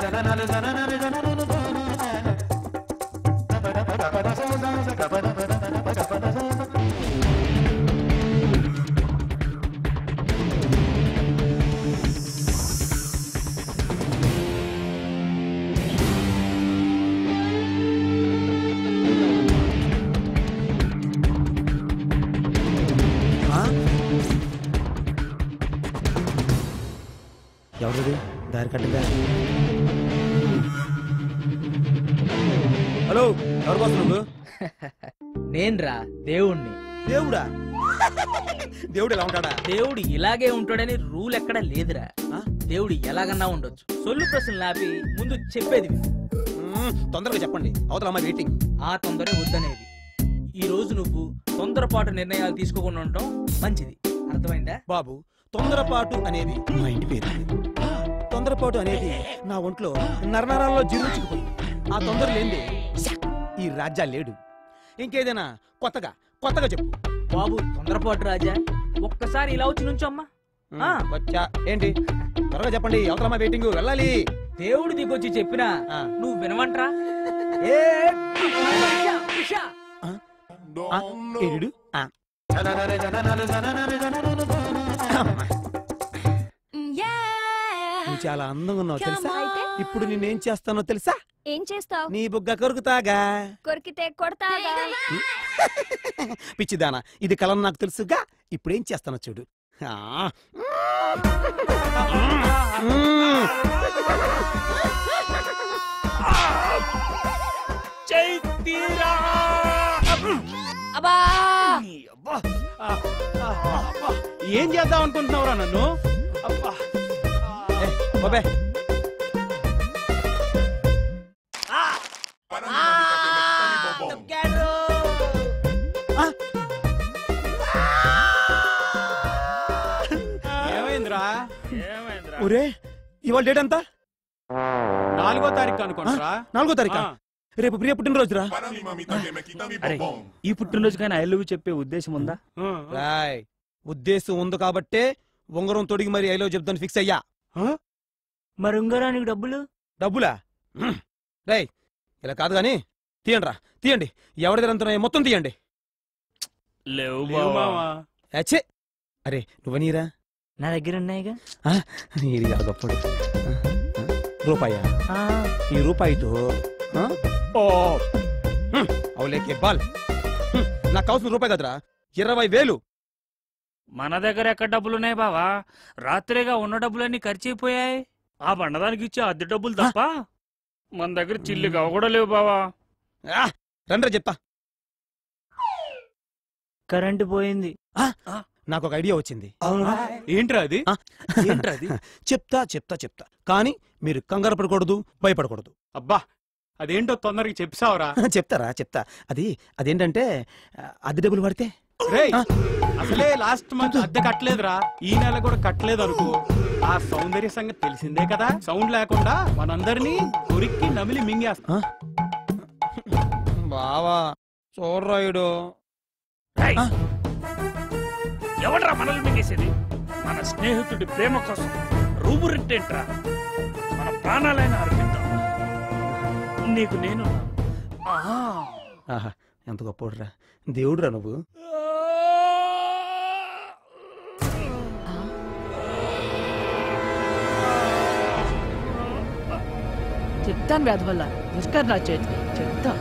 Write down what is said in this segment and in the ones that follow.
ఎవరిది దారి కట్టగా హలో ఎవరు బాస్ నువ్వు నేన్రా దేవుణ్ణి దేవుడా దేవుడు ఎలా ఉంటాడా దేవుడు ఇలాగే ఉంటాడని రూల్ ఎక్కడా లేదురా ఆ? దేవుడు ఎలాగన్నా ఉండొచ్చు సొల్లు ప్రశ్నలు ఆపి ముందు చెప్పేది విను. మ్మ్, తొందరగా చెప్పండి అవతల అమ్మాయి వెయిటింగ్ ఆ తొందరే వద్దనేది ఈ రోజు నువ్వు తొందరపాటు నిర్ణయాలు తీసుకోకుండా ఉండటం మంచిది అర్థమైందా బాబు తొందరపాటు అనేది మా ఇంటి పేరు తొందరపాటు అనేది నా ఒంట్లో నరనరాల్లో జీర్ణించుకుపోయింది ఆ తొందర లేంది ఈ రాజ్యా లేడు ఇంకేదైనా కొత్తగా కొత్తగా చెప్పు బాబు తొందరపాటు రాజా ఒక్కసారి ఇలా వచ్చి నుంచమ్మా మ్మ్, ఆ. వచ్చా ఏంటి త్వరగా చెప్పండి అవతల అమ్మాయి వెయిటింగ్ వెళ్ళాలి దేవుడు దిగొచ్చి చెప్పినా ఆ. నువ్వు వినవంట్రా ఏ ఉషా, ఉషా. ఆ, ఏడు ఆ. నువ్వు చాలా అందంగా ఉన్నావు తెలుసా అయితే ఇప్పుడు నేనేం చేస్తానో తెలుసా ఏం చేస్తావు నీ బుగ్గ కొరుకుతాగా కొరికితే కొడతాగా పిచ్చిదానా ఇది కలం నాకు తెలుసుగా ఇప్పుడేం చేస్తానో చూడు ఆ. మ్మ్. అబ్బా ఏం చేద్దాం అనుకుంటున్నావురా నన్ను అబ్బా. ఏ, బాబే ఏమైందిరా ఒరే ఇవాళ డేట్ ఎంత నాలుగో తారీఖు అనుకుంటారా నాలుగో తారీఖా రేపు ప్రియ పుట్టినరోజురా అరే ఈ పుట్టినరోజుకైనా ఐ లవ్ యూ చెప్పే ఉద్దేశం ఉందా రాయ్ ఉద్దేశం ఉంది కాబట్టే ఉంగరం తొడిగి మరి ఐలో చెప్తాను ఫిక్స్ అయ్యా మరి ఉంగరానికి డబ్బులు డబ్బులా హ్మ్. రేయ్ ఇలా కాదు గాని తీయండి రా తీయండి ఎవరి దగ్గర అంతున్నాయో మొత్తం తీయండి లేవు లేవు మావా. అచ్చే అరే నువ్వనీరా నా దగ్గర ఉన్నాయిగా ఇది కాదు గొప్పడు ఆ, ఆ, రూపాయా ఆ, ఈ రూపాయితో ఆ? ఓ హ్మ్, అవులేకే బాల్ హ్మ్, నాకు కావాల్సిన రూపాయి కదరా ఇరవై వేలు మన దగ్గర ఎక్కడ డబ్బులు ఉన్నాయి బావా రాత్రిగా ఉన్న డబ్బులన్నీ ఖర్చు అయిపోయాయి ఆ బండదానికి ఇచ్చే అద్దె డబ్బులు తప్ప మన దగ్గర చిల్లిగా కూడా లేవు బావా ఆ, రండ్రా చెప్తా కరెంటు పోయింది నాకు ఒక ఐడియా వచ్చింది ఏంట్రా అది ఆ, ఏంట్రా అది చెప్తా చెప్తా చెప్తా కానీ మీరు కంగారు పడకూడదు భయపడకూడదు అబ్బా అదేంటో తొందరగా చెప్పావురా చెప్తారా చెప్తా అది అదేంటంటే ఆ, అద్దె డబ్బులు పడితే రేయ్ ఆ. అసలే లాస్ట్ మంత్ అద్దె కట్టలేదురా ఈ నెల కూడా కట్టలేదు అనుకో ఆ సౌందర్య సంగతి తెలిసిందే కదా సౌండ్ లేకుండా మనందరినీ కొరికి నమిలి మింగేస్తా బావా చూడరాయుడు రేయ్, ఆ. ఎవడ్రా మనల్ని మింగేసేది మన స్నేహితుడి ప్రేమ కోసం రూపు రెట్టేంట్రా మన ప్రాణాలైనా అర్పిద్దాం నీకు నేను ఆహా. ఆహా ఎంత గొప్పడురా దేవుడురా నువ్వు చెప్తాను వ్యాధి వల్ల ఇస్తారు నా చేతికి చెప్తా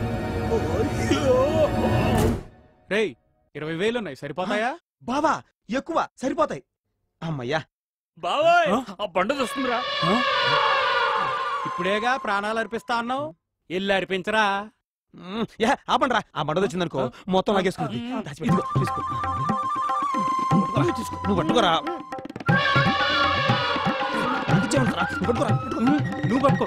రేయ్ ఇరవై వేలు ఉన్నాయి సరిపోతాయా బావా ఎక్కువ సరిపోతాయి అమ్మయ్యా బావోయ్ ఆ? ఆ బండ వస్తుందిరా ఇప్పుడేగా ప్రాణాలు అర్పిస్తా అన్నావు ఎల్లు అర్పించరా మ్మ్, యా ఆపండ్రా ఆ బండ వచ్చిందనుకో మొత్తం లాగేసుకుంది దాచిపెట్టు. ఇదిగో, తీసుకో పట్టుకోరా, తీసుకో. నువ్వు పట్టుకోరా ఇచ్చేయమంటారా? నువ్వు పట్టుకోరా పట్టుకో. నువ్వు పట్టుకో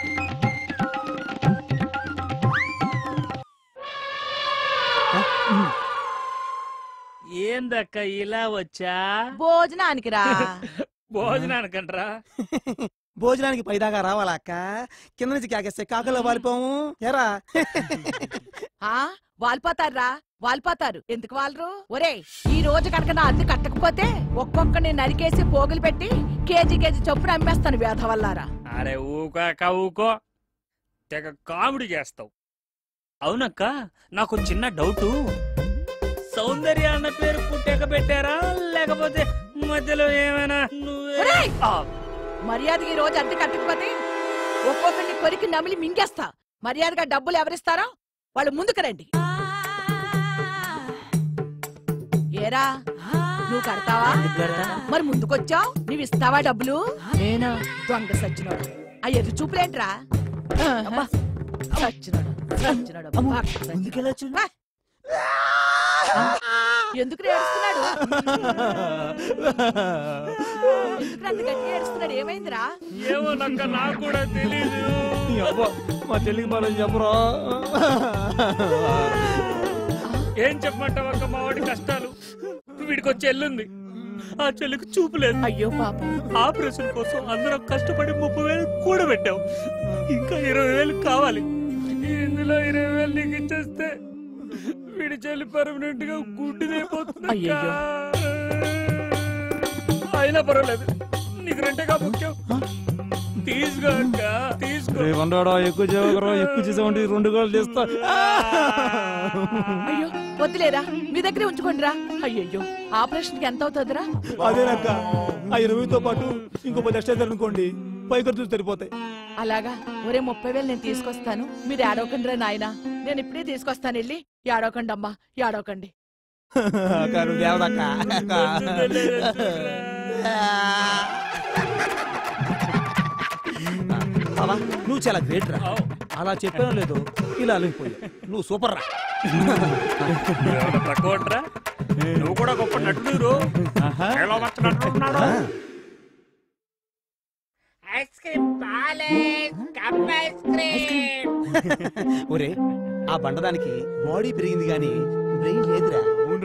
ఏందక్క ఇలా వచ్చా భోజనానికి రా భోజనానికంట్రా భోజనానికి పైదాకా రావాలా అక్క కింద నుంచి కాకేస్తే కాకలో వాలిపోము ఎరా ఆ వాల్పోతారా వాల్పోతారు ఎందుకు వాళ్ళరు ఒరే ఈ రోజు కనుక నా అద్దె కట్టకపోతే ఒక్కొక్కని నరికేసి పోగులు పెట్టి కేజీ కేజీ చొప్పున అమ్మేస్తాను వేధ వల్లారా అరే ఊకో అక్క ఊకో తెగ కామెడీ చేస్తావు అవునక్క నాకు చిన్న డౌటు సౌందర్య అన్న పేరు పుట్టాక పెట్టారా లేకపోతే మధ్యలో ఏమైనా నువ్వే ఒరేయ్! ఆ, మర్యాదగా ఈ రోజు అద్దె కట్టకపోతే ఒక్కొక్కరిని కొరికి నమిలి మింగేస్తా మర్యాదగా డబ్బులు ఎవరిస్తారో వాళ్ళు ముందుకు రండి ఏరా నువ్వు కడతావా మరి ముందుకొచ్చావు నువ్వు ఇస్తావా డబ్బులు నేనా దొంగ సచ్చినోడు ఆ ఎదురు చూపులేంట్రా అబ్బా, సచ్చినోడు సచ్చినోడు అబ్బా, సచ్చినోడు. వా. ఎందుకు ఏడుస్తున్నాడు ఎందుకు అంత గట్టిగా ఏడుస్తున్నాడు ఏమైందిరా ఏమోనక్క నాకు కూడా తెలీదు నీ అబ్బా, మా చెల్లికి మనం చెప్పరా ఏం చెప్పమంటావు అక్క మా వాడి కష్టాలు వీడికి వచ్చి ఎల్లుంది ఆ చెల్లికి చూపు లేదు అయ్యో పాపం ఆపరేషన్ కోసం అందరం కష్టపడి ముప్పై వేలు కూడా పెట్టాం ఇంకా ఇరవై వేలు కావాలి ఇందులో ఇరవై వేలు నీకు ఇచ్చేస్తే వీడి చెల్లి పర్మనెంట్ గా గుడ్డిదైపోతుంది అక్క. అయ్యయ్యో. అయినా పర్వాలేదు నీకు రెంటేగా ముఖ్యం తీసుకో అక్క తీసుకో వండాడా ఎక్కువ చేయగలరా ఎక్కువ చేసామంటే రెండు గోళ్ళు చేస్తా అయ్యో వద్దులేరా మీ దగ్గరే ఉంచుకోండిరా అయ్యయ్యో ఆపరేషన్ కి ఎంత అవుతుందిరా అదేనక్క ఆ ఇరవైతో పాటు ఇంకో పది ఎక్స్ట్రా అనుకోండి పై ఖర్చులు సరిపోతాయి అలాగా ఒరే ముప్పై వేలు నేను తీసుకొస్తాను మీరు ఏడవకండి రా నాయనా నేను ఇప్పుడే తీసుకొస్తాను వెళ్ళి ఏడవకండి అమ్మా ఏడవకండి అక్క నువ్వు దేవదక్క బావా నువ్వు చాలా గ్రేట్ రా అలా చెప్పానో లేదో ఇలా అలిగిపోయా నువ్వు సూపర్ రా ఏమన్నా తక్కువ అంటరా? నువ్వు కూడా గొప్ప నటుడు ఎలా నటున్నాడు ఐస్ క్రీమ్ పాలే కప్ ఐస్ క్రీమ్ ఒరే ఆ బండదానికి బాడీ పెరిగింది గాని బ్రెయిన్ లేదురా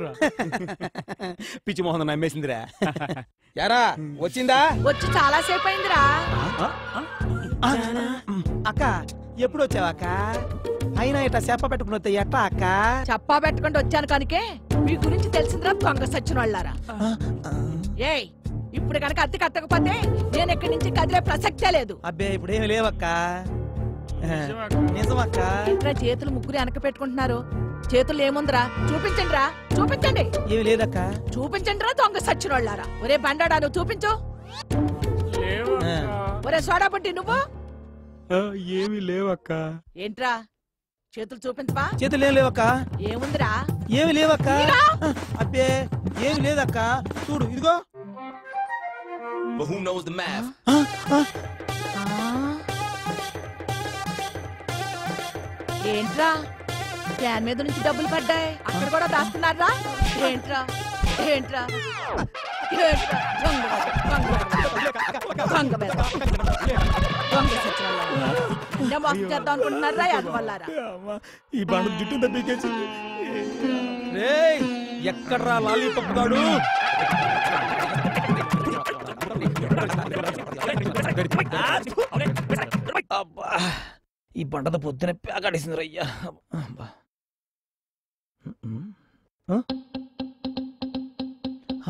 పిచ్చి మోహన్ నమ్మేసిందిరా యారా వచ్చిందా వచ్చి చాలా సేపు అయిందిరా ఆ, అక్క ఎప్పుడు వచ్చావా అక్క అయినా ఇట్లా చెప్ప పెట్టుకుని ఎట్టా అక్క చెప్పా పెట్టకుండా వచ్చాను కనుకే మీ గురించి తెలిసిందిరా దొంగ సచ్చిన వాళ్ళారా ఏయ్ ఇప్పుడు కనుక అద్దె కట్టకపోతే నేను ఇక్కడి నుంచి కదిలే ప్రసక్తే లేదు అబ్బే ఇప్పుడేమి లేవక్క నిజమక్క ఏంట్రా చేతులు ముగ్గురు వెనక పెట్టుకుంటున్నారు చేతులు ఏముందిరా చూపించండి రా చూపించండి ఏమి లేదక్క చూపించండి రా దొంగ సచ్చిన వాళ్ళారా ఒరే బండాడా నువ్వు చూపించు లేవక్క. ఒరే సోడా బుడ్డి నువ్వు ఏమి లేవక్క ఏంట్రా చేతులు చూపించవా చేతులు ఏం లేవక్క ఏముందిరా ఏమి లేవక్క మీరా? అబ్బే ఏమి లేదక్క చూడు ఇదిగో But who knows the math? ఆ? ఏంట్రా ఫ్యాన్ మీద నుంచి డబ్బులు పడ్డాయి అక్కడ కూడా దాస్తున్నారా ఏంట్రా ఏంట్రా ఏంట్రా దొంగ వెధవ, దొంగ వెధవ, దొంగ వెధవ. దొంగ సచ్చినోళ్ళారా. నేను మోసం చేద్దాం అనుకుంటున్నారా యాదవల్లారా ఈ బండ జుట్టు తప్పికేసి రేయ్ ఎక్కడ్రా లాలీపాప్ గాడు అబ్బా ఈ బండద పొద్దున పేకాడేసింది రయ్యా అబ్బా. ఆ? ఆ?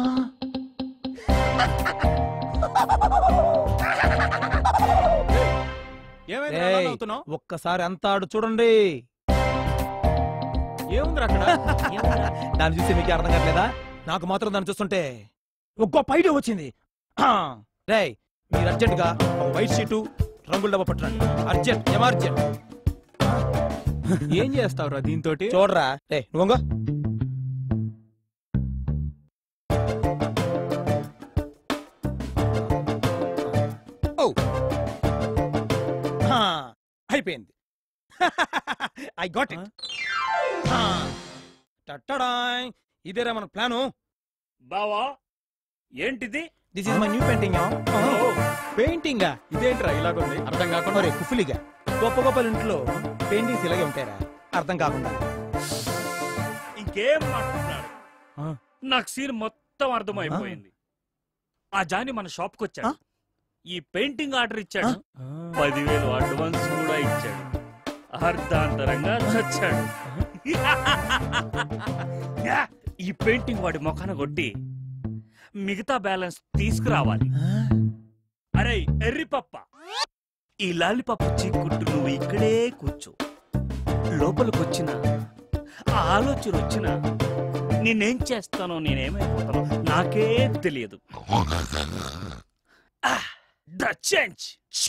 ఏమైంది రేయ్, అవుతున్నావు ఒక్కసారి అంతా ఆడు చూడండి ఏముందిరా అక్కడ దాన్ని చూస్తే మీకు అర్థం కావట్లేదా నాకు మాత్రం దాన్ని చూస్తుంటే ఒక గొప్ప ఐడియా వచ్చింది రే మీరు అర్జెంట్ గా ఒక వైట్ షీటు రంగుల డబ్బా పట్టండి అర్జెంట్ ఎమర్జెంట్ ఏం చేస్తావురా దీంతో చూడరా రే నువ్వు ఓ హా, అయిపోయింది ఐ గాట్ ఇట్ టట్టడాయ్ ఇదేరా మన ప్లాను బావా ఏంటిది this is my new painting painting ఇదేంట్రా ఇలాగుంది అర్థం కాకుండా ఒరే కుఫులిగా గొప్ప గొప్ప ఇంట్లో పెయింటింగ్స్ ఇలాగే ఉంటాయరా అర్థం కాకుండా ఇంకేం మాట్లాడుతున్నాడు ఆ. నాకు సీన్ మొత్తం అర్థమైపోయింది ఆ జాని మన షాప్ కి వచ్చాడు ఆ? ఈ పెయింటింగ్ ఆర్డర్ ఇచ్చాడు పదివేలు అడ్వాన్స్ కూడా ఇచ్చాడు అర్ధాంతరంగా చచ్చాడు యా, ఈ పెయింటింగ్ వాడి ముఖాన కొట్టి మిగతా బ్యాలెన్స్ తీసుకురావాలి అరే ఎర్రి పప్ప ఈ లాలిపప్ప చీక్కుంటూ నువ్వు ఇక్కడే కూర్చో లోపలికొచ్చిన ఆ ఆలోచన వచ్చిన నేనేం చేస్తానో నేనేమైపోతానో నాకే తెలియదు ద చేంజ్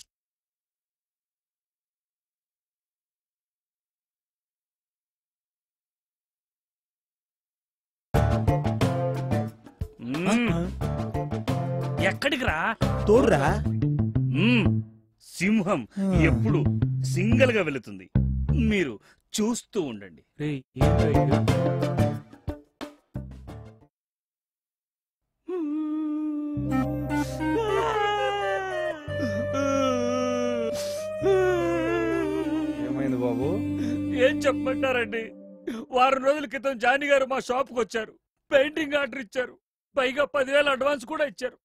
ఎక్కడికి రా తోడురా మ్మ్. సింహం ఎప్పుడు సింగిల్ గా వెళుతుంది మీరు చూస్తూ ఉండండి రేయ్ ఏంట్రా ఇది? ఏమైంది బాబు ఏం చెప్పమంటారండి వారం రోజుల క్రితం జానీ గారు మా షాప్కి వచ్చారు పెయింటింగ్ ఆర్డర్ ఇచ్చారు పైగా పదివేలు అడ్వాన్స్ కూడా ఇచ్చారు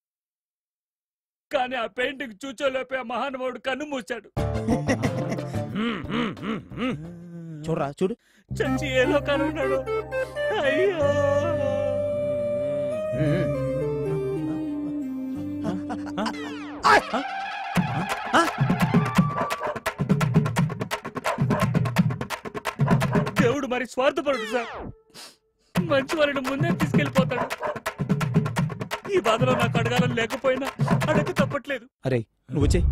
కానీ ఆ పెయింటింగ్ చూచోలేపే ఆ మహానుభావుడు కన్ను మూశాడు చూడరా చూడు చచ్చి ఏ లోకాలు ఉన్నాడు అయ్యో దేవుడు మరి స్వార్థపరుడు సార్ మంచి వారిని ముందే తీసుకెళ్లిపోతాడు ఈ బాధలో నాకు అడగాలని లేకపోయినా అడగ తప్పట్లేదు అరే నువ్వు వచ్చే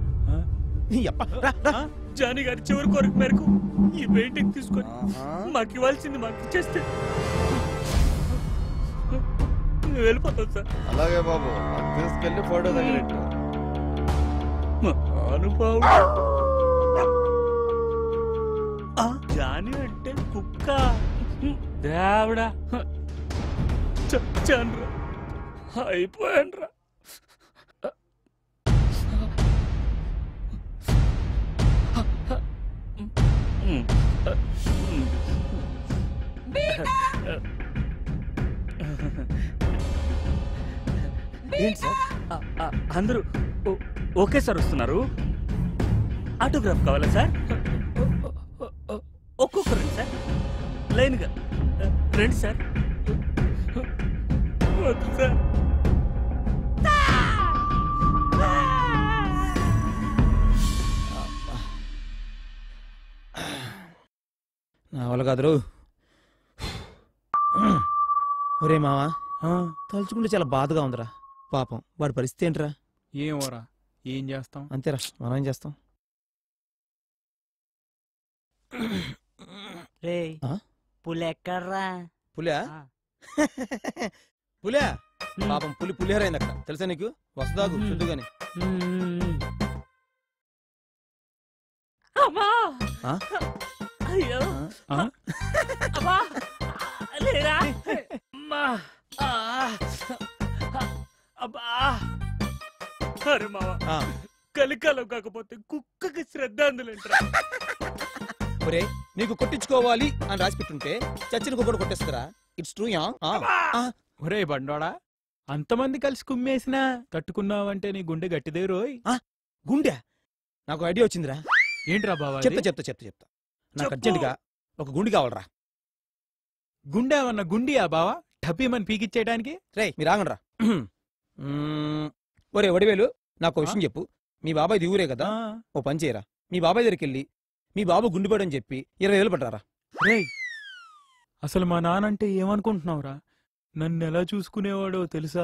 జానీ గారి చివరి కోరిక మేరకు ఈ పెయింటింగ్ తీసుకొని మాకు ఇవ్వాల్సింది మాకు ఇచ్చేస్తే మేము వెళ్ళిపోతాం సార్ అలాగే బాబు అది తీసుకెళ్లి ఫోటో దగ్గర పెట్టు. అనుభవం జాని అంటే కుక్క దేవుడా చచ్చాన్రా అయిపోయాన్రా ఏంటి సార్ ఆ, ఆ, అందరూ ఓ- ఓకే సార్ వస్తున్నారు ఆటోగ్రాఫ్ కావాలా సార్ ఒక్కొక్క రండి సార్ లైన్గా రండి సార్ వద్దు సార్ నా వల్ల కాదురు ఒరే మావా ఆ, తలుచుకుంటే చాలా బాధగా ఉందిరా పాపం వాడి పరిస్థితి ఏంట్రా ఏమోరా ఏం చేస్తాం అంతేరా మనం ఏం చేస్తాం రే ఆ? పులెక్కర్రా పులియా పులియా పాపం పులి పులిహోర అయింది అక్కడ తెలుసా నీకు వస్తాగు మ్మ్. చూద్దుగాని అమ్మా ఆ? అయ్యో ఆ? అమ్మా లేరా అమ్మా ఆ. అబ్బా అరే మావా ఆ, కలికాలం కాకపోతే కుక్కకి శ్రద్ధ అందులేంట్రా ఒరే నీకు కొట్టించుకోవాలి అని రాసి పెట్టుంటే చచ్చిన కుక్కడు కొట్టేస్తారా ఇట్స్ ట్రూ యా ఒరే బండోడా అంతమంది కలిసి కుమ్మేసినా తట్టుకున్నావంటే నీ గుండె గట్టిదే రోయ్ గుండె నాకు ఐడియా వచ్చిందిరా ఏంట్రా బావా చెప్తా అది? చెప్తా చెప్తా చెప్తా నాకు చెప్పు. అర్జెంటుగా ఒక గుండి కావాలరా గుండె ఏమన్నా గుండియా బావా టపీమని పీకిచ్చేయడానికి రే మీరు ఆగండ్రా ఒరే వడివేలు నాకు ఒక విషయం చెప్పు మీ బాబాయ్ ఊరే కదా ఆ, ఓ పని చేయరా మీ బాబాయ్ దగ్గరికి వెళ్ళి మీ బాబు గుండెపోయడం చెప్పి ఇరవై వేలు పడ్డారా రేయ్ అసలు మా నానంటే ఏమనుకుంటున్నావురా నన్ను ఎలా చూసుకునేవాడో తెలుసా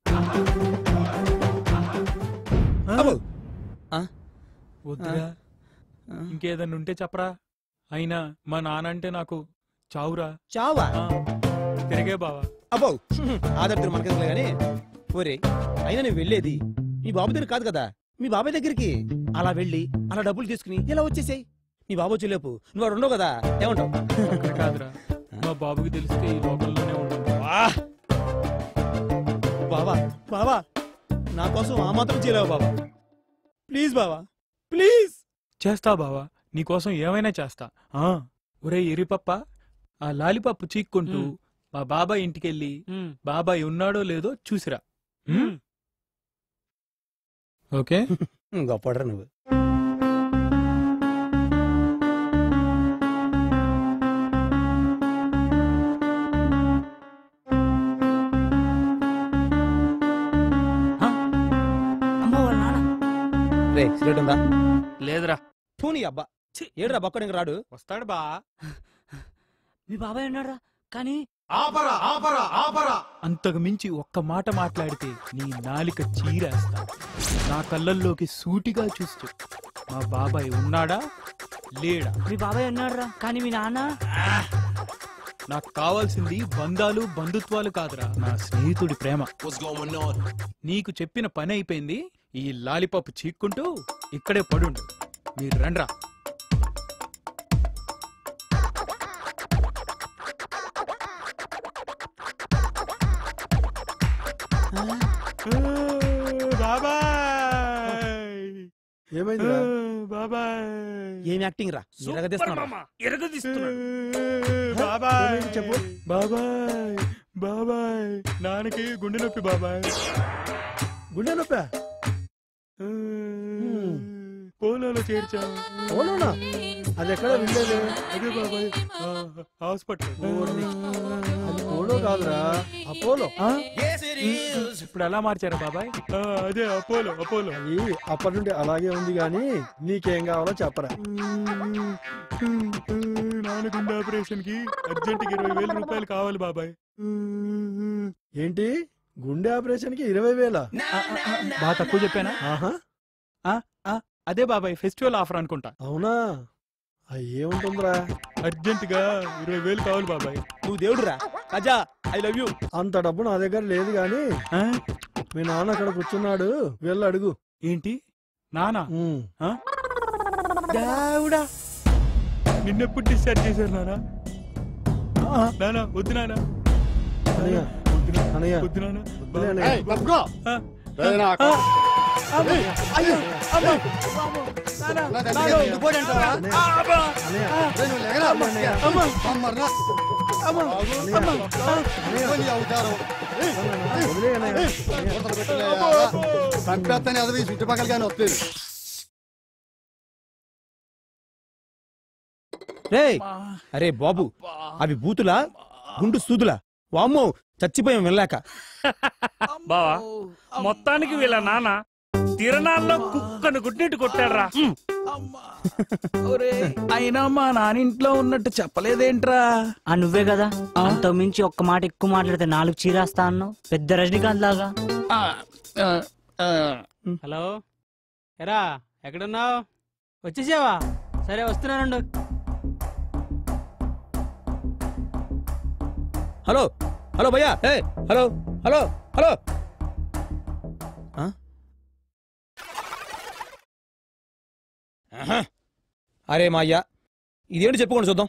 ఆ, అబ్బో. వద్దురా ఇంకేదన్నా ఉంటే చెప్పరా అయినా మా నానంటే నాకు చావురా చావా ఆ, తిరిగే బావా అబ్బో ఆదర్తులు మనకెందుకులే గానీ ఒరే అయినా నువ్వు వెళ్ళేది మీ బాబు దగ్గర కాదు కదా మీ బాబాయ్ దగ్గరికి అలా వెళ్ళి అలా డబ్బులు తీసుకుని ఇలా వచ్చేసాయి మీ బాబు వచ్చేలేపు నువ్వు అక్కడ ఉండవు కదా ఏమంటావు అక్కడ కాదురా మా బాబుకి తెలిస్తే ఈ లోకంలోనే ఉంటుంది బావా బావా నా కోసం ఆ మాత్రం చేయలేవు బావా ప్లీజ్ బావా ప్లీజ్ చేస్తా బావా నీకోసం ఏమైనా చేస్తా ఆ ఒరే ఎరిపప్ప ఆ లాలిపప్పు చీక్కుంటూ మ్. మా బాబాయ్ ఇంటికెళ్ళి బాబాయ్ ఉన్నాడో లేదో చూసిరా మ్? ఓకే గొప్పడరా నువ్వు రే సిగరెట్ ఉందా లేదురా పూని అబ్బా ఏడురా బొక్కడు ఇంక రాడు వస్తాడు బా మీ బాబాయ్ ఉన్నారా కానీ ఆపరా ఆపరా ఆపరా అంతకు మించి ఒక్క మాట మాట్లాడితే నీ నాలిక చీరేస్తా నా కళ్ళల్లోకి సూటిగా చూస్తూ మా బాబాయ్ ఉన్నాడా లేడా మీ బాబాయ్ ఉన్నారా కానీ మీ నాన్న నాకు కావాల్సింది బంధాలు బంధుత్వాలు కాదురా నా స్నేహితుడి ప్రేమ What's going on? నీకు చెప్పిన పని అయిపోయింది ఈ లాలిపాప్ చీక్కుంటూ ఇక్కడే పడుండు మీరు రండ్రా బాబాయ్ ఏమైందిరా బాబాయ్ ఏం యాక్టింగ్ రా సూపర్ ఎరగదీస్తున్నాడు మామ ఎరగదీస్తున్నాడు బాబాయ్ ఏమైంది చెప్పు బాబాయ్ బాబాయ్ నాన్నకి గుండె నొప్పి బాబాయ్ గుండె నొప్పా పోలోలో చేర్చా అవునా అది ఎక్కడ వినలేదు అదే బాబాయ్ ఆ, హాస్పిటల్ అది పోలో కాదురా అపోలో ఇప్పుడు ఎలా మార్చారా బాబాయ్ ఆ, అదే అపోలో అపోలో అది అప్పటి నుండి అలాగే ఉంది గాని నీకేం కావాలో చెప్పరా నాన్న గుండె ఆపరేషన్ కి అర్జెంట్ కి ఇరవై వేల రూపాయలు కావాలి బాబాయ్ ఏంటి గుండె ఆపరేషన్ కి ఇరవై వేల బాగా తక్కువ చెప్పానా ఆహా అదే బాబాయ్ ఫెస్టివల్ ఆఫర్ అనుకుంటా అవునా అది ఏముంటుందిరా అర్జెంట్ గా ఇరవై వేలు కావాలి బాబాయ్ నువ్వు దేవుడురా అజా ఐ లవ్ యూ అంత డబ్బు నా దగ్గర లేదు గాని ఆ? మీ నాన్న అక్కడ కూర్చున్నాడు వెళ్ళి అడుగు ఏంటి నానా ఉమ్. దేవుడా నిన్నెప్పుడు డిశ్చార్జ్ చేశారు నానా నానా వద్దు నానా అనయ్య అనయ్య వద్దు నానా వద్దులే అనయ్య. ఆ. వదిలే అనయ్య. చంపేస్తానే అదవి చుట్టుపక్కల కానీ వస్తుంది రే అరే బాబు అవి బూతులా గుండు సూదులా వామ్మో చచ్చిపోయాం వెళ్ళాక బావా మొత్తానికి వీళ్ళ నాన్న తిరణాల్లో కుక్కను గుడ్డిట్టు కొట్టాడ్రా అయినా మా నానింట్లో ఉన్నట్టు చెప్పలేదేంట్రా ఆ నువ్వే కదా అంతకు మించి ఒక్క మాట ఎక్కువ మాట్లాడితే నాలుగు చీరేస్తా అన్నావు పెద్ద రజనీకాంత్ లాగా హలో ఎరా ఎక్కడున్నావు వచ్చేసావా సరే వస్తున్నానండు హలో హలో భయ్యా ఏ హలో హలో హలో ఆ? ఆహా. అరే మా అయ్యా ఇదేంటి చెప్పుకోండి చూద్దాం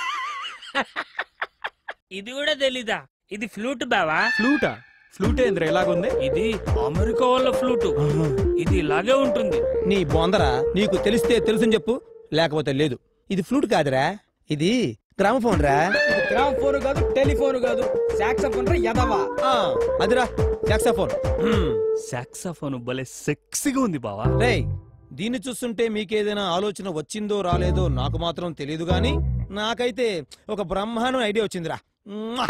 ఇది కూడా తెలీదా ఇది ఫ్లూట్ బావా ఫ్లూటా ఫ్లూట్ ఏంద్ర ఎలాగుంది ఇది అమెరికా వాళ్ళ ఫ్లూట్ ఇది ఇలాగే ఉంటుంది నీ బొందరా నీకు తెలిస్తే తెలుసని చెప్పు లేకపోతే లేదు ఇది ఫ్లూట్ కాదురా ఇది గ్రామఫోన్ రా గ్రామ్ ఫోన్ కాదు టెలిఫోన్ కాదు సాక్సఫోన్ రా యదవా ఆ, అదిరా సాక్సాఫోన్ సాక్సఫోన్ భలే సెక్సీగా ఉంది బావా రేయ్ దీన్ని చూస్తుంటే మీకేదైనా ఆలోచన వచ్చిందో రాలేదో నాకు మాత్రం తెలియదు గాని నాకైతే ఒక బ్రహ్మాండం ఐడియా వచ్చిందిరా మ్వా!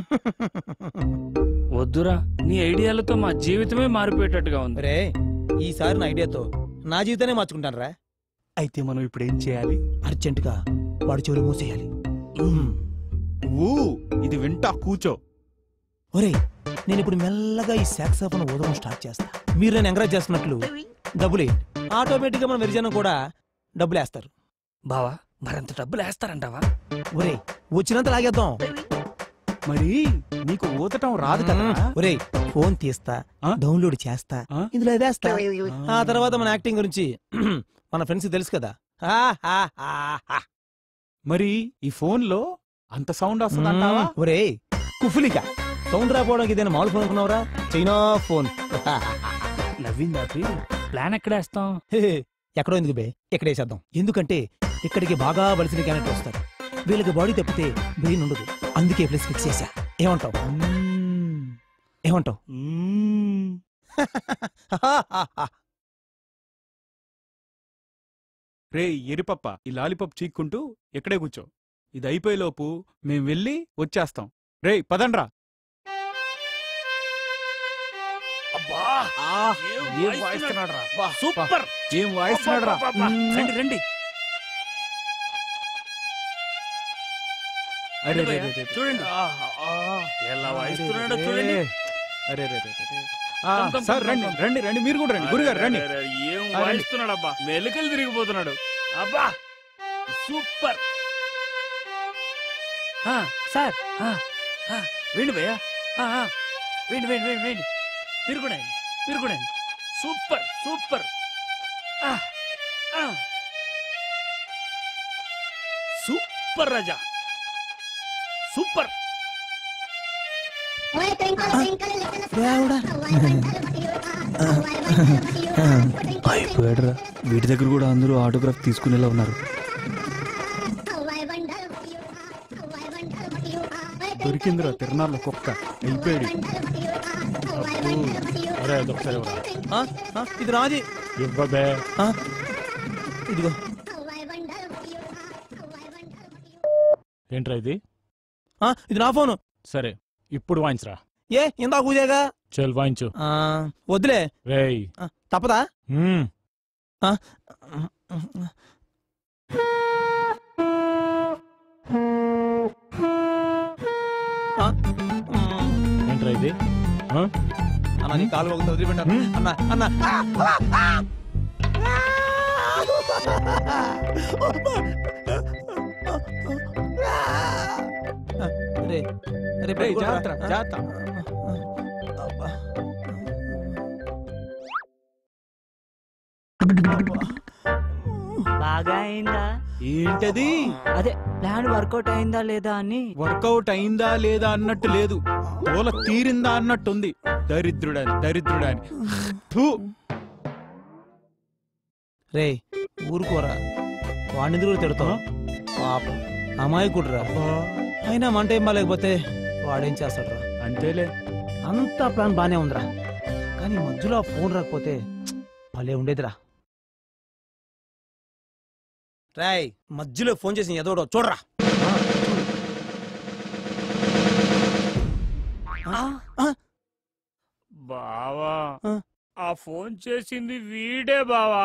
వద్దురా నీ ఐడియాలతో మా జీవితమే మారిపోయేటట్టుగా ఉంది రే ఈసారి నా ఐడియాతో నా జీవితాన్ని మార్చుకుంటాను రా అయితే మనం ఇప్పుడు ఏం చేయాలి అర్జెంటుగా వాడి చెవులు మూసేయాలి ఊ ఇది వింటా కూచో ఒరే నేను ఇప్పుడు మెల్లగా ఈ సాక్సాఫోన్ ఊదడం స్టార్ట్ చేస్తా మీరు నేను ఎంకరేజ్ చేస్తున్నట్లు డబ్బులు ఆటోమేటిక్ గా మన వెరిజనం కూడా డబ్బులు వేస్తారు బావా మరంత డబ్బులు వేస్తారంటావా ఒరే వచ్చినంత లాగేద్దాం మరి నీకు ఊతటం రాదు కదా ఒరే ఫోన్ తీస్తా ఆ? డౌన్లోడ్ చేస్తా ఆ? ఇందులో వేస్తా ఆ తర్వాత మన యాక్టింగ్ గురించి మన ఫ్రెండ్స్ తెలుసు కదా ఆ, ఆ, ఆ, ఆ. మరి ఈ ఫోన్ లో అంత సౌండ్ వస్తుందంటావా ఒరే కుఫులిక సౌండ్ రాపోవడానికి ఇదేనా మామూలు ఫోన్ అనుకున్నావురా చైనా ఫోన్ నవ్విందా ప్లాన్ ఎక్కడేస్తాం హే, హే, ఎక్కడో ఎందుకు బే ఇక్కడ వేసేద్దాం ఎందుకంటే ఇక్కడికి బాగా బలిసిన క్యారెక్టర్ వస్తారు వీళ్ళకి బాడీ తప్పితే బ్రెయిన్ ఉండదు అందుకే ప్లేస్ ఫిక్స్ చేశా ఏమంటావు ఏమంటావు రే ఎరిపప్ప ఈ లాలిపప్ చీక్కుంటూ ఎక్కడే కూర్చో ఇది అయిపోయేలోపు మేం వెళ్ళి వచ్చేస్తాం రే పదండ్రా అబ్బా ఏం వాయిస్తున్నాడు రా సూపర్ ఏం వాయిస్తున్నాడు రా అబ్బబ్బబ్బా. రండి రండి అరే, రండి రే, భయ్యా, రే, రే. చూడండి ఎలా వాయిస్తున్నాడో చూడండి అరే రే రే రే. ఆ, కమ్, కమ్, సార్ కమ్, రండి కమ్. రండి రండి మీరు కూడా రండి గురుగారు రండి అరే, అరే, ఏం ఆ, రండి. వాయిస్తున్నాడు అబ్బా మెలికలు తిరిగిపోతున్నాడు అబ్బా సూపర్ ఆ, సార్ ఆ, ఆ, వేండి భయ్యా ఆ, ఆ, వేండి వేండి వేండి వేండి మీరు కూడా వేయండి, మీరు కూడా వేయండి. సూపర్ సూపర్ ఆ, ఆ. సూపర్ రాజా సూపర్ అయిపోయాడురా వీటి దగ్గర కూడా అందరూ ఆటోగ్రాఫ్ తీసుకునేలా ఉన్నారు దొరికిందిరా తిరణాల్లో కుక్క అయిపోయాడు అరే అదొకసారి ఇది రాజీ ఇవ్వబే ఇదిగో ఏంట్రా ఇది ఆ, ఇది నా ఫోను సరే ఇప్పుడు వాయించరా ఏ ఇందా కూజాగా చల్ వాయించు ఆ, వద్దులే రేయ్ ఆ, తప్పదా మ్మ్. ఆ, ఆ, ఏంట్రా ఇది ఆ? అన్న నీ కాలు ఒకటి వదిలిపెట్టాను అన్న అన్న ఆ, ఆ, ఆ. రే రే రేయ్, జాగ్రత్త, జాగ్రత్త. బాగా అయిందా ఏంటది అదే ప్లాన్ వర్కౌట్ అయిందా లేదా అని వర్కౌట్ అయిందా లేదా అన్నట్టు లేదు తోల తీరిందా అన్నట్టుంది దరిద్రుడని దరిద్రుడని థూ. రే ఊరుకోరా వాడిని కూడా తిడతావు పాపం అమాయకుడురా అయినా మంట ఏం బాగాలేకపోతే వాడేం చేస్తాడురా అంతేలే అంతా ప్లాన్ బానే ఉందిరా కానీ మధ్యలో ఆ ఫోన్ రాకపోతే భలే ఉండేదిరా రాయ్ మధ్యలో ఫోన్ చేసి ఎదోడో చూడరా బావా ఆ ఫోన్ చేసింది వీడే బావా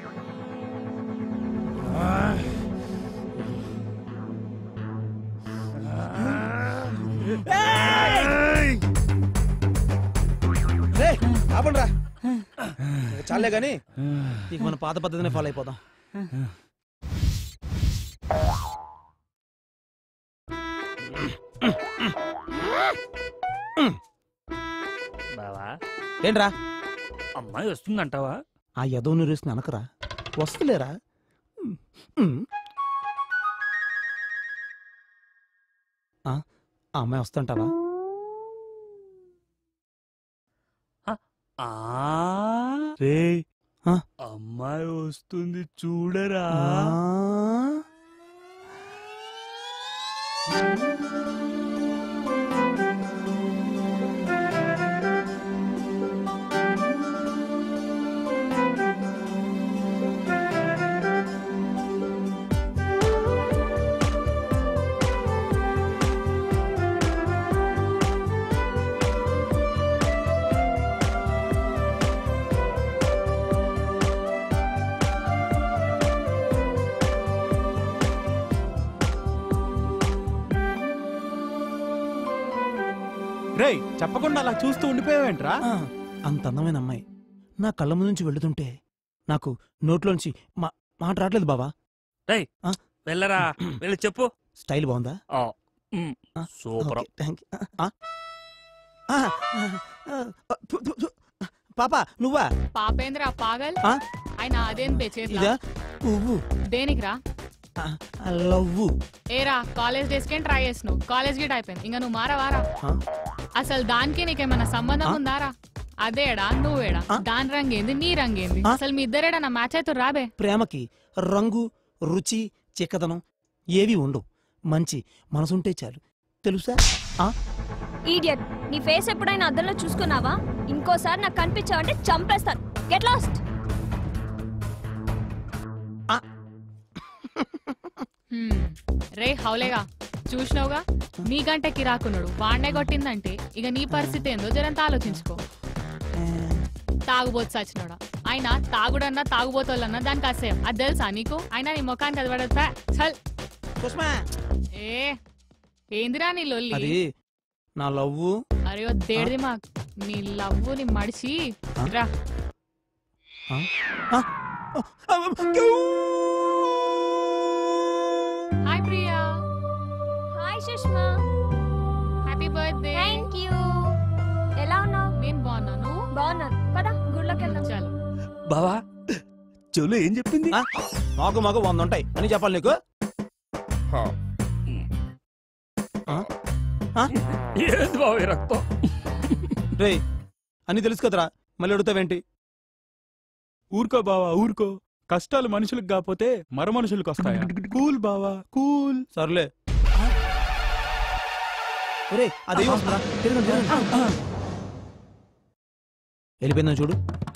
రే ఆపండి రా చాలే గాని ఇక మన పాత పద్ధతినే ఫాలో అయిపోదాం బావా ఏంట్రా అమ్మాయి వస్తుందంటావా ఆ యదవ నిరేసిన అనకరా వస్తులేరా ఉమ్. ఆ ఆ అమ్మాయి వస్తుంటావా ఆ రే అమ్మాయి వస్తుంది చూడరా రేయ్ చెప్పకుండా అలా చూస్తూ ఉండిపోయావేంట్రా ఆ, అంత అందమైన అమ్మాయి నా కళ్ళ ముందు నుంచి వెళుతుంటే నాకు నోట్లోంచి మా మాట రావట్లేదు బావా రేయ్ వెళ్ళరా వెళ్ళి చెప్పు స్టైల్ బాగుందా ఆ, మ్, సూపర్ ఓకే, థ్యాంక్ యూ. ఆ? ఆ, ఆ, థు, థు, థు. పాప నువ్వా పాపేంద్ర పాగల్ ఆ? ఆయన అదేం పే ఇదా చేస్తా పువ్వు దేనికిరా లవ్వు ఏరా కాలేజ్ డేస్ కి ట్రై చేసినావు కాలేజ్ గిట్ అయిపోయింది ఇంకా నువ్వు మారవారా ఆ? అసలు దానికి నీకేమైనా సంబంధం ఉందారా అదేడా నువ్వేడా దాని రంగేంది నీ రంగేంది అసలు మీ ఇద్దరేడా నా మ్యాచ్ అయితే రాబే ప్రేమకి రంగు రుచి చిక్కదనం ఏవి ఉండవు మంచి మనసుంటే చాలు తెలుసా ఆ? ఈడియట్ నీ ఫేస్ ఎప్పుడైనా అద్దంలో చూసుకున్నావా ఇంకోసారి నాకు కనిపించావంటే చంపేస్తాను గెట్ లాస్ట్ హ్మ్. రే హౌలేగా చూసినావుగా నీకంటే కిరాకున్నాడు వాడినే కొట్టిందంటే ఇక నీ పరిస్థితి ఏందో జరంత ఆలోచించుకో తాగుబోతు సచ్చినోడా ఆయన తాగుడన్నా తాగుబోతోళ్ళన్నా దానికి అసహ్యం అది తెలుసా నీకు అయినా నీ ముఖానికి అది పడతా చల్ సుష్మా ఏ ఏందిరా నీ లొల్లి అది నా లవ్వు అరే ఓ దేడిది మా నీ లవ్వు నీ మడిచి రా hi Priya hi Sushma happy birthday thank you ఎలా ఉన్నావు నేను బాగున్నాను బాగున్నాను పద గుళ్ళకి వెళ్దాం చాలు బావా చెవులు ఏం చెప్పింది మాకు మాకు వంద ఉంటాయి అని చెప్పాలి నీకు ఆ? ఆ? ఏంది బావ ఈ రక్తం రేయ్ అని తెలుసు కదరా మళ్ళీ అడుగుతావేంటి ఊరుకో బావా ఊరుకో కష్టాలు మనుషులకు కాకపోతే మర మనుషులకు వస్తాయా కూల్ బావా కూల్ సర్లే ఒరే అదే వస్తుందా తిరగండి తిరగండి వెళ్ళిపోయిందా చూడు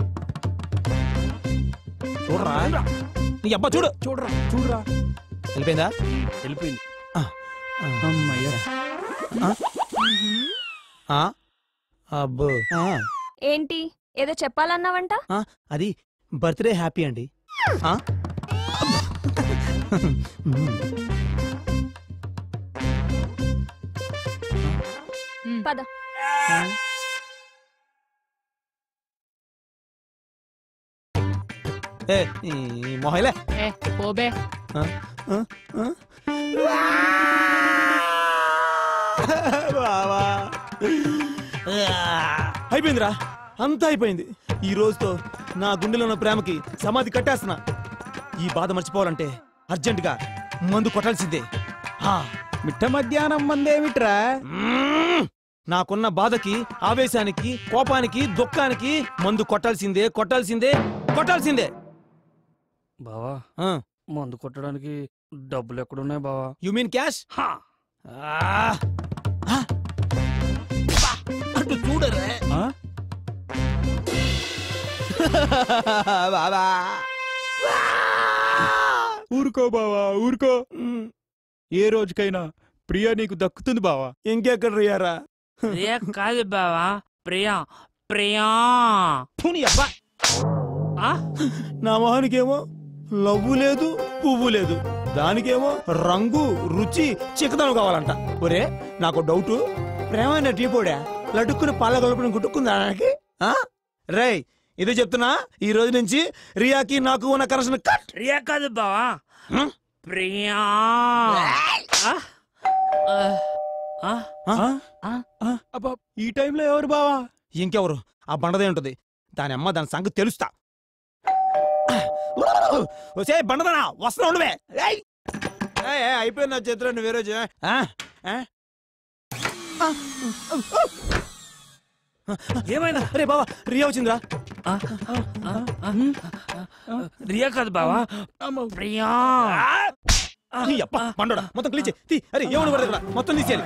చూడరా నీ అబ్బా చూడు చూడరా చూడరా వెళ్ళిపోయిందా వెళ్ళిపోయింది ఆ. అమ్మయ్యా ఆ? ఆ? అబ్బో ఆ. ఏంటి ఏదో చెప్పాలన్నావంట ఆ, అది బర్త్డే హ్యాపీ అండి ఆ? పద ఏ ఈ మొహైలే ఏ పోబే ఆ? ఆ? ఆ? బావా అయిపోయిందిరా అంతా అయిపోయింది ఈ రోజుతో నా గుండెలో ఉన్న ప్రేమకి సమాధి కట్టేస్తున్నా ఈ బాధ మర్చిపోవాలంటే అర్జెంటుగా మందు కొట్టాల్సిందే హా. మిట్ట మధ్యాహ్నం మందేమిట్రా మ్మ్. నాకున్న బాధకి ఆవేశానికి కోపానికి దుఃఖానికి మందు కొట్టాల్సిందే కొట్టాల్సిందే కొట్టాల్సిందే బావా ఆ. మందు కొట్టడానికి డబ్బులు ఎక్కడున్నాయి బావా యు మీన్ క్యాష్ అటు చూడరే ఆ? బాబా ఊరుకో బావా ఊరుకో ఏ రోజుకైనా ప్రియా నీకు దక్కుతుంది బావా ఇంకెక్కడ రియారా ప్రియా కాదు బావా ప్రియా ప్రియా పుని అబ్బా ఆ? నా మొహానికేమో లవ్వు లేదు పువ్వు లేదు దానికేమో రంగు రుచి చిక్కదనం కావాలంట ఒరే నాకు డౌట్ ప్రేమ టీ పొడా లటుక్కుని పాల కలుపుని గుట్టుకుంది దానికి రేయ్ ఇది చెప్తున్నా ఈ రోజు నుంచి రియాకి నాకు ఉన్న కనెక్షన్ కట్ ప్రియా కాదు బావా ప్రియా ఆ? ఆ? ఆ? అబ్బా ఈ టైంలో ఎవరు బావా ఇంకెవరు ఆ బండదే ఉంటుంది దాని అమ్మ దాని సంగతి తెలుస్తా వచ్చే బండదనా వస్తున్నా ఉండవే ఏయ్! ఏయ్, ఏయ్, అయిపోయింది నా చేతిలో నువ్వు వేరే చే- ఆ? ఆ? ఆ? ఏమైందా అరే బావా రియా వచ్చిందిరా రియా కాదు బావా ప్రియా నీ అప్ప పండోడా మొత్తం క్లీచే తీ అరే ఏమని పడదు ఇక్కడ మొత్తం తీసేయాలి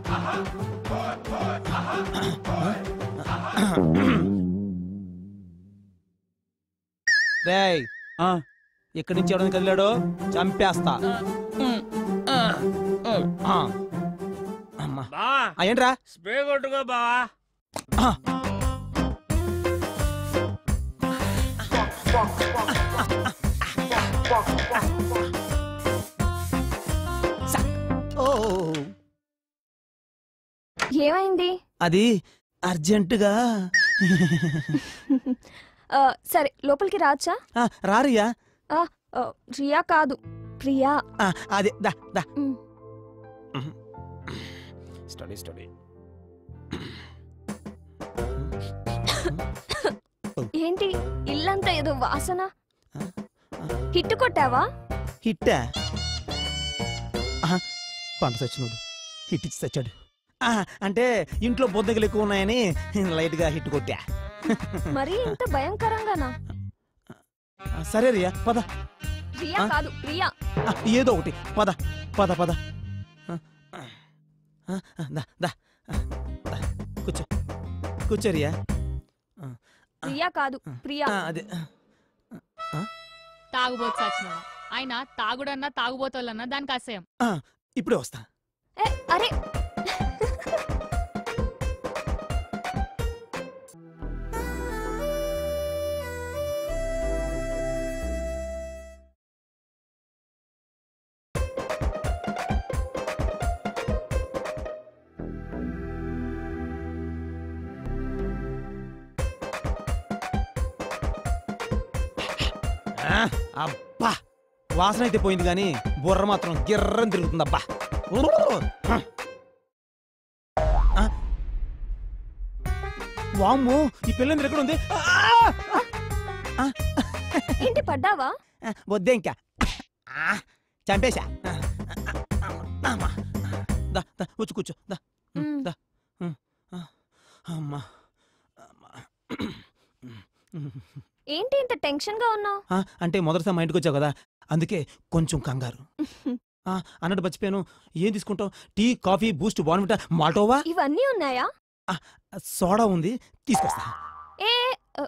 రేయ్ ఇక్కడి నుంచి ఎవరైనా కదిలాడో చంపేస్తా ఆ. అమ్మా బావా ఆ, ఏంట్రా స్ప్రే కొట్టుకో బావా ఆ. ఓ ఏమైంది అది అర్జెంటుగా ఆ, సరే లోపలికి రాచ్చా ఆ, రారియా ఆ, ఆ, రియా కాదు ప్రియా ఆ, అదే దా దా ఉమ్. స్టడీ స్టడీ ఏంటి ఇల్లంతా ఏదో వాసన హిట్ కొట్టావా హిట్టా ఆహా, పంట చచ్చినోడు హిట్ ఇచ్చి చచ్చాడు ఆహా, అంటే ఇంట్లో బొద్దగలు ఎక్కువ ఉన్నాయని లైట్గా హిట్ కొట్టా మరీ ఇంత భయంకరంగానా ఆ, సరే రియా పద రియా ఆ? కాదు ప్రియా ఆ, ఏదో ఒకటి పద పద పద ఆ, ఆ, ఆ, దా దా ఆ, దా. కూర్చో కూర్చో రియా ఆ, ప్రియా కాదు ప్రియా ఆ, అదే తాగుబోతు సచ్చినోడా ఆయన తాగుడన్నా తాగుబోతోళ్ళన్నా దానికి అసహ్యం ఆ, ఇప్పుడే వస్తా ఏ, అరే అబ్బా వాసన అయితే పోయింది కానీ బుర్ర మాత్రం గిర్రం తిరుగుతుంది అబ్బా వామ్మో ఈ పిల్లని ఎక్కడ ఉంది ఆ! ఏంటి పడ్డావా వద్దే ఇంకా ఆ, చంపేశా అమ్మా. దా దా వచ్చి కూర్చో దా ఉమ్, దా ఉమ్, ఆ, అమ్మా అమ్మా. ఏంటి ఇంత టెన్షన్ గా ఉన్నావు ఆ, అంటే మొదటిసారి మా ఇంటికి వచ్చావు కదా అందుకే కొంచెం కంగారు ఆ, అన్నట్టు మర్చిపోయాను ఏం తీసుకుంటావు tea coffee Boost Bournvita Maltova ఇవన్నీ ఉన్నాయా ఆ, సోడా ఉంది తీసుకొస్తా ఏ అ,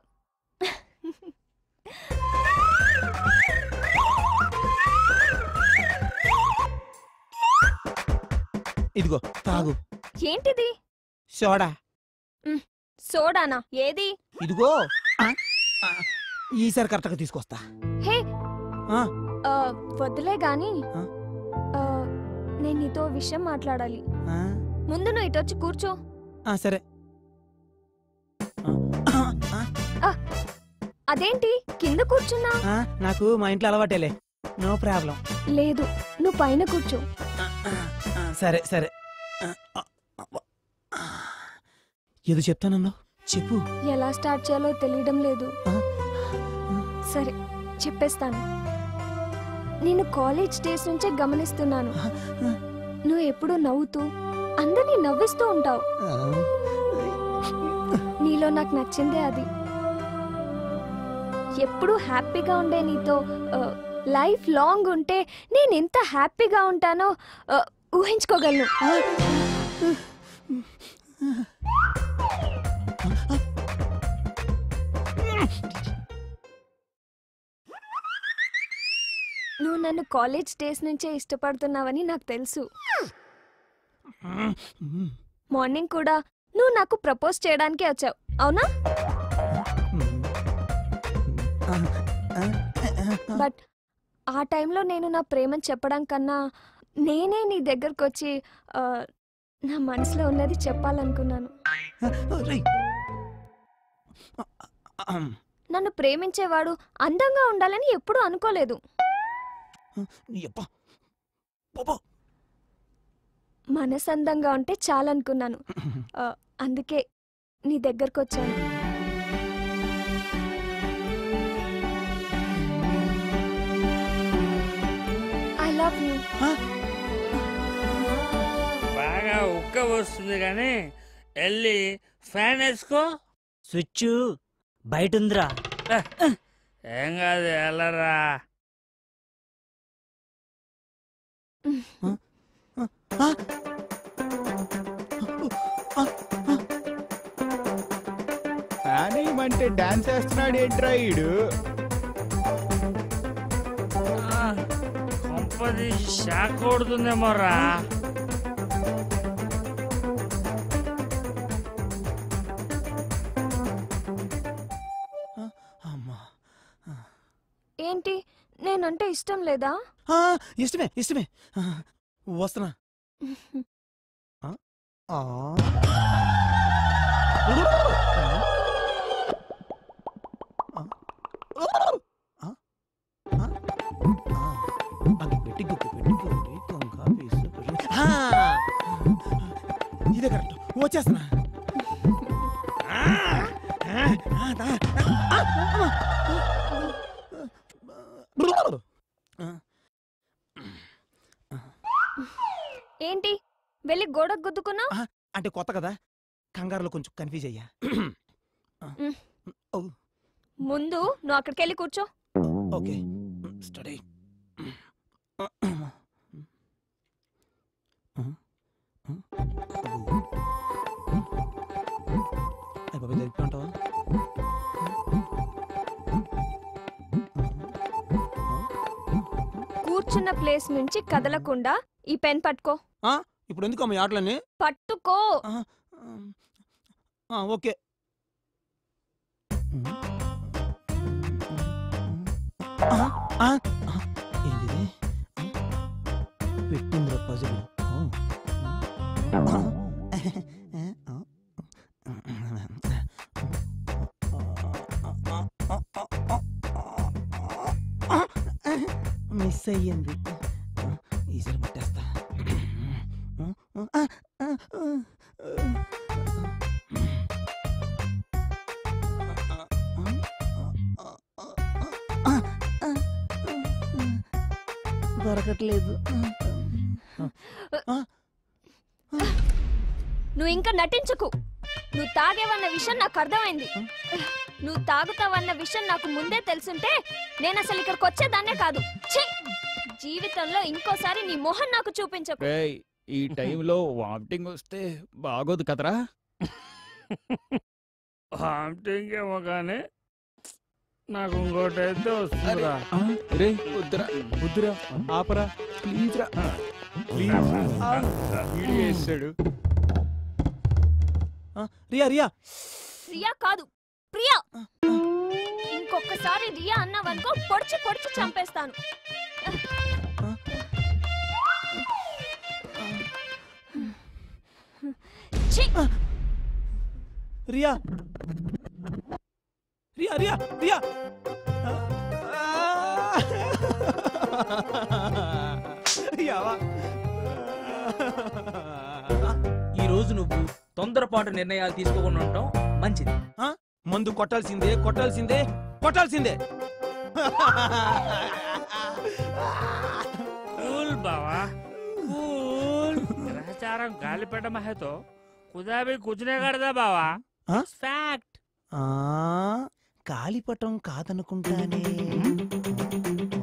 ఇదిగో తాగు ఏంటిది సోడా మ్, సోడానా ఏది ఇదిగో ఆ, ఆ, ఈసారి కరెక్ట్గా తీసుకొస్తా హే ఆ, ఆ, వద్దులే గాని ఆ? ఆ, నేను నీతో ఓ విషయం మాట్లాడాలి ఆ, ముందు నువ్వు ఇటొచ్చి కూర్చో ఆ, సరే ఆ, అదేంటి కింద కూర్చున్నా ఆ, నాకు మా ఇంట్లో అలవాటేలే నో ప్రాబ్లం లేదు నువ్వు పైన కూర్చో సరే సరే ఆ, ఆ, ఆ. ఏదో చెప్తానన్నావు చెప్పు ఎలా స్టార్ట్ చేయాలో తెలియడం లేదు సరే చెప్పేస్తాను నేను కాలేజ్ డేస్ నుంచే గమనిస్తున్నాను నువ్వు ఎప్పుడూ నవ్వుతూ అందరినీ నవ్విస్తూ ఉంటావు నీలో నాకు నచ్చిందే అది ఎప్పుడూ హ్యాపీగా ఉండే నీతో ఆ, లైఫ్ లాంగ్ ఉంటే నేను ఎంత హ్యాపీగా ఉంటానో ఆ, ఊహించుకోగలను నువ్వు నన్ను కాలేజ్ డేస్ నుంచే ఇష్టపడుతున్నావని నాకు తెలుసు మార్నింగ్ కూడా నువ్వు నాకు ప్రపోజ్ చేయడానికే వచ్చావు అవునా బట్ ఆ టైంలో నేను నా ప్రేమను చెప్పడం కన్నా నేనే నీ దగ్గరకు వచ్చి ఆ, నా మనసులో ఉన్నది చెప్పాలనుకున్నాను నన్ను ప్రేమించేవాడు అందంగా ఉండాలని ఎప్పుడూ అనుకోలేదు మనసు అందంగా ఉంటే చాలనుకున్నాను ఆ, అందుకే నీ దగ్గరకు వచ్చాను ఐ లవ్ యూ బాగా ఉక్క వస్తుంది కానీ వెళ్ళి ఫ్యాన్ వేసుకో స్విచ్ బయట ఉందిరా ఏం కాదు వెళ్ళరా అంటే డాన్స్ వేస్తున్నాడు ఏంట్రా ఈడు కొంపది షాక్ కొడుతుందేమో రా ఏంటి నేనంటే ఇష్టం లేదా ఆ, ఇష్టమే ఇష్టమే ఆ, వస్తున్నా ఆ, ఆ. ఆ, ఆ, ఆ. అగ్గి పెట్టి గుక్కి పెట్టి గౌరీ కొంగ పీసు పురి. ఆ, ఇదే కరెక్ట్ వచ్చేస్తున్నా ఆ, ఆ, ఆ, దా. ఆ, అమ్మా. ఆ. ఏంటి వెళ్ళి గోడకు గుద్దుకున్నా ఆ, అంటే కొత్త కదా కంగారులో కొంచెం కన్ఫ్యూజ్ అయ్యా ఓ, ముందు నువ్వు అక్కడికి వెళ్ళి కూర్చో ఓకే స్టడీ బాబాయ్ జరిపి కూర్చున్న ప్లేస్ నుంచి కదలకుండా ఈ పెన్ పట్టుకో ఇప్పుడు ఎందుకు అమ్మ ఈ ఆటలన్నీ పట్టుకో ఆ, ఓకే ఆ, ఆ, ఆ, ఏంటిది పెట్టిందిరా పజలు మిస్ అయ్యింది ఈసారి పట్టేస్తా దొరకట్లేదు నువ్వు ఇంకా నటించకు నువ్వు తాగేవన్న విషయం నాకు అర్థమైంది నువ్వు తాగుతావన్న విషయం నాకు ముందే తెలుసుంటే నేను అసలు ఇక్కడికి వచ్చేదాన్నే కాదు ఛీ! జీవితంలో ఇంకోసారి నీ మొహం నాకు చూపించకు రేయ్, ఈ టైంలో వామిటింగ్ వస్తే బాగోదు కదరా వామిటింగ్ ఏమో కానీ నాకు ఇంకోటి అయితే వస్తుందిరా రే వద్దురా వద్దురా ఆపరా ప్లీజ్ రా ప్లీజ్ వీడియో వేస్తాడు రియా రియా రియా కాదు ప్రియా ఇంకొకసారి రియా అన్నావనుకో పొడిచి పొడిచి చంపేస్తాను ఛీ! రియా రియా రియా రియా రియావా ఈ రోజు నువ్వు తొందరపాటు నిర్ణయాలు తీసుకోకుండా ఉండటం మంచిది ఆ? మందు కొట్టాల్సిందే కొట్టాల్సిందే కొట్టాల్సిందే కూల్ బావా కూల్ గ్రహచారం గాలిపటం है तो खुदा भी कुछ नहीं करता बावा ఆ? ఫ్యాక్ట్ ఆ, కాలిపటం కాదనుకుంటానే